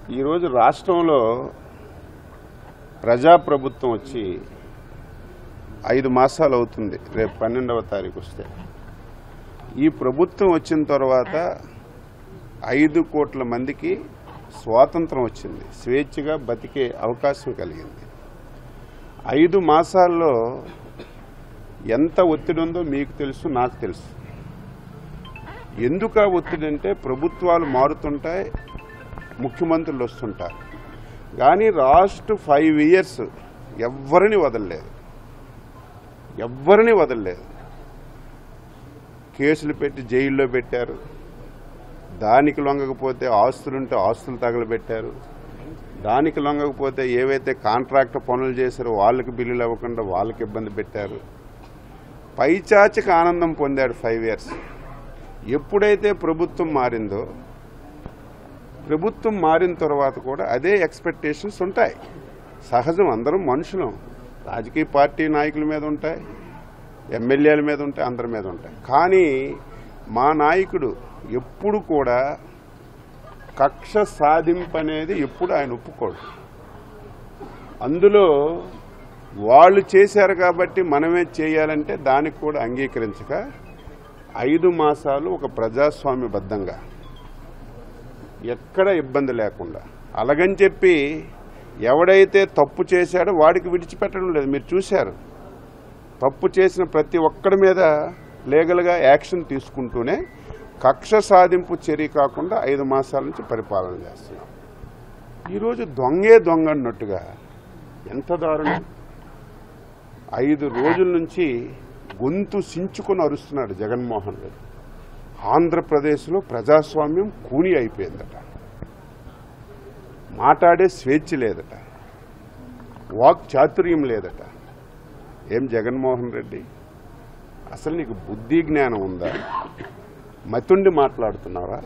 ఈరోజు రాష్ట్రంలో ప్రజాప్రభుత్వం వచ్చి ఐదు మాసాలు అవుతుంది రేపు పన్నెండవ తారీఖు వస్తే ఈ ప్రభుత్వం వచ్చిన తర్వాత ఐదు కోట్ల మందికి స్వాతంత్రం వచ్చింది స్వేచ్ఛగా బతికే అవకాశం కలిగింది ఐదు మాసాల్లో ఎంత ఒత్తిడి ఉందో మీకు తెలుసు నాకు తెలుసు ఎందుకు ఆ ఒత్తిడి అంటే ప్రభుత్వాలు మారుతుంటాయి ముఖ్యమంత్రులు వస్తుంటారు కానీ లాస్ట్ ఫైవ్ ఇయర్స్ ఎవ్వరిని వదలలేదు ఎవ్వరిని వదలలేదు కేసులు పెట్టి జైల్లో పెట్టారు దానికి లొంగకపోతే ఆస్తులుంటే ఆస్తులు తగలబెట్టారు దానికి లొంగకపోతే ఏవైతే కాంట్రాక్ట్ పనులు చేశారో వాళ్ళకి బిల్లులు ఇవ్వకుండా వాళ్ళకి ఇబ్బంది పెట్టారు పైచాచిక ఆనందం పొందాడు ఫైవ్ ఇయర్స్ ఎప్పుడైతే ప్రభుత్వం మారిందో ప్రభుత్వం మారిన తర్వాత కూడా అదే ఎక్స్పెక్టేషన్స్ ఉంటాయి సహజం అందరం మనుషులం రాజకీయ పార్టీ నాయకుల మీద ఉంటాయి ఎమ్మెల్యేల మీద ఉంటాయి అందరి మీద ఉంటాయి కానీ మా నాయకుడు ఎప్పుడు కూడా కక్ష సాధింపు అనేది ఎప్పుడు ఆయన ఒప్పుకోడు అందులో వాళ్ళు చేశారు కాబట్టి మనమే చేయాలంటే దానికి కూడా అంగీకరించక ఐదు మాసాలు ఒక ప్రజాస్వామ్యబద్ధంగా ఎక్కడ ఇబ్బంది లేకుండా అలాగని చెప్పి ఎవడైతే తప్పు చేశాడో వాడికి విడిచిపెట్టడం లేదు మీరు చూశారు తప్పు చేసిన ప్రతి ఒక్కడి మీద లీగల్గా యాక్షన్ తీసుకుంటూనే కక్ష సాధింపు చర్య కాకుండా ఐదు మాసాల నుంచి పరిపాలన చేస్తున్నాం ఈరోజు దొంగే దొంగ అన్నట్టుగా ఎంత దారుణం ఐదు రోజుల నుంచి గొంతు సించుకొని అరుస్తున్నాడు జగన్మోహన్ రెడ్డి ఆంధ్రప్రదేశ్లో ప్రజాస్వామ్యం కూని అయిపోయిందట మాట్లాడే స్వేచ్ఛ లేదట వాక్ చాతుర్యం లేదట ఏం జగన్మోహన్ రెడ్డి అసలు నీకు బుద్ధి జ్ఞానం ఉందా మతుండి మాట్లాడుతున్నావా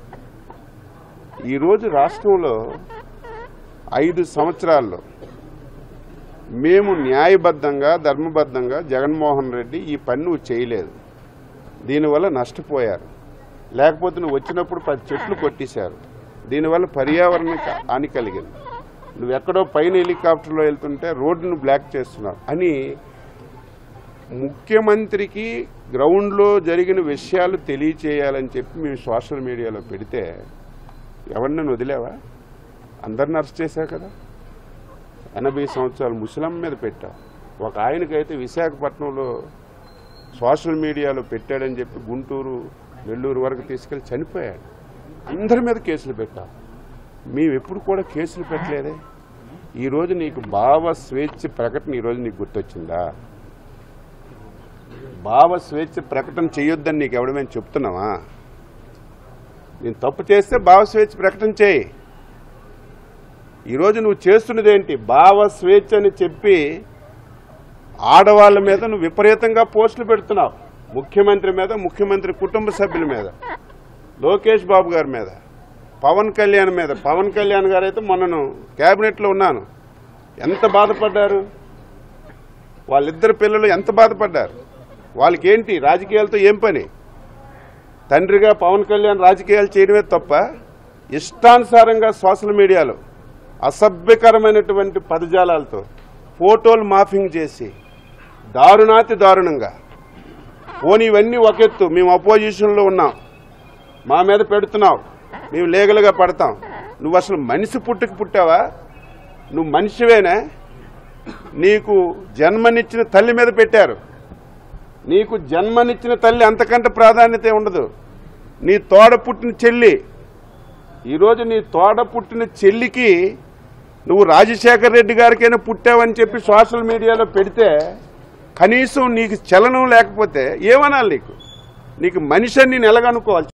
ఈరోజు రాష్ట్రంలో ఐదు సంవత్సరాల్లో మేము న్యాయబద్ధంగా ధర్మబద్ధంగా జగన్మోహన్ రెడ్డి ఈ పని నువ్వు చేయలేదు దీనివల్ల నష్టపోయారు లేకపోతే నువ్వు వచ్చినప్పుడు పది చెట్లు కొట్టేశారు దీనివల్ల పర్యావరణానికి హాని కలిగింది నువ్వు ఎక్కడో పైన హెలికాప్టర్లో వెళ్తుంటే రోడ్డును బ్లాక్ చేస్తున్నావు అని ముఖ్యమంత్రికి గ్రౌండ్లో జరిగిన విషయాలు తెలియచేయాలని చెప్పి మేము సోషల్ మీడియాలో పెడితే ఎవరిని వదిలేవా అందరిని అరెస్ట్ చేశావు కదా ఎనభై సంవత్సరాలు ముసలం మీద పెట్టావు ఒక ఆయనకైతే విశాఖపట్నంలో సోషల్ మీడియాలో పెట్టాడని చెప్పి గుంటూరు నెల్లూరు వరకు తీసుకెళ్లి చనిపోయాడు అందరి మీద కేసులు పెట్టావు మేము ఎప్పుడు కూడా కేసులు పెట్టలేదే ఈరోజు నీకు భావ స్వేచ్ఛ ప్రకటన ఈరోజు నీకు గుర్తొచ్చిందా భావ స్వేచ్ఛ ప్రకటన చేయొద్దని నీకు ఎవడమేం చెప్తున్నావా నేను తప్పు చేస్తే భావ స్వేచ్ఛ ప్రకటన చేయి ఈరోజు నువ్వు చేస్తున్నది ఏంటి భావ స్వేచ్ఛ అని చెప్పి ఆడవాళ్ళ మీద నువ్వు విపరీతంగా పోస్టులు పెడుతున్నావు ముఖ్యమంత్రి మీద ముఖ్యమంత్రి కుటుంబ సభ్యుల మీద లోకేష్ బాబు గారి మీద పవన్ కళ్యాణ్ మీద పవన్ కళ్యాణ్ గారు అయితే మొన్నను క్యాబినెట్లో ఉన్నాను ఎంత బాధపడ్డారు వాళ్ళిద్దరు పిల్లలు ఎంత బాధపడ్డారు వాళ్ళకి ఏంటి రాజకీయాలతో ఏం పని తండ్రిగా పవన్ కళ్యాణ్ రాజకీయాలు చేయడమే తప్ప ఇష్టానుసారంగా సోషల్ మీడియాలో అసభ్యకరమైనటువంటి పదజాలాలతో ఫోటోలు మాఫింగ్ చేసి దారుణాతి దారుణంగా పోనీ ఇవన్నీ ఒక ఎత్తు మేము అపోజిషన్లో ఉన్నాం మా మీద పెడుతున్నావు మేము లీగల్గా పడతాం నువ్వు అసలు మనిషి పుట్టుకు పుట్టావా నువ్వు మనిషివేనా నీకు జన్మనిచ్చిన తల్లి మీద పెట్టారు నీకు జన్మనిచ్చిన తల్లి అంతకంటే ప్రాధాన్యత ఉండదు నీ తోడ పుట్టిన చెల్లి ఈరోజు నీ తోడ పుట్టిన చెల్లికి నువ్వు రాజశేఖర్ రెడ్డి గారికైనా పుట్టావని చెప్పి సోషల్ మీడియాలో పెడితే కనీసం నీకు చలనం లేకపోతే ఏమనాలి నీకు నీకు మనిషిని నేను ఎలాగనుకోవాలి